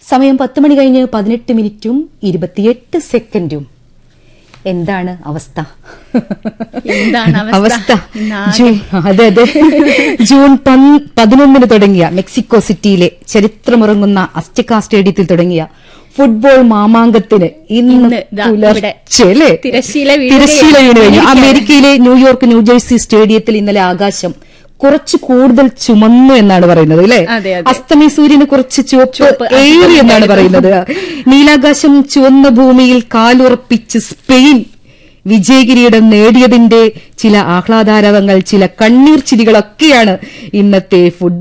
സമയം പത്ത് മണി കഴിഞ്ഞ് പതിനെട്ട് മിനിറ്റും ഇരുപത്തിയെട്ട് സെക്കൻഡും എന്താണ് അവസ്ഥ എന്താണ് അവസ്ഥ? അവസ്ഥ ഇന്നാകെ- ജൂൺ അതെ അതെ ജൂൺ പൻ- പതിനൊന്നിന് തുടങ്ങിയ മെക്സിക്കോ സിറ്റിയിലെ ചരിത്രമുറങ്ങുന്ന അസ്റ്റിക്ക സ്റ്റേഡിയത്തിൽ തുടങ്ങിയ ഫുട്ബോൾ മാമാങ്കത്തിന് ഇന്ന് ഇന്ന് ദാ ഇവിടെ പുലർച്ചെ അല്ലേ? തിരശ്ശീല വീഴുകയാണ്. തിരശ്ശീല വീണ് കഴിഞ്ഞു അമേരിക്ക. അമേരിക്കയിലെ ന്യൂയോർക്ക് ന്യൂജേഴ്സി സ്റ്റേഡിയത്തിൽ ഇന്നലെ ആകാശം കുറച്ച് കൂടുതൽ ചുമന്നു എന്നാണ് പറയുന്നത് അല്ലെ അതെ, അതെ. അസ്തമയ സൂര്യന് കുറച്ച് ചുവപ്പ് ചുവപ്പ് ഏറി എന്നാണ് പറയുന്നത് നീലാകാശം ചുവന്ന ഭൂമിയിൽ കാലുറപ്പിച്ച് സ്പെയിൻ വിജയകിരീടം നേടിയതിന്റെ ചില ആഹ്ലാദാരവങ്ങൾ ചില കണ്ണീർ ചിരികളൊക്കെയാണ് ഇന്നത്തെ ഫുട്ബോൾ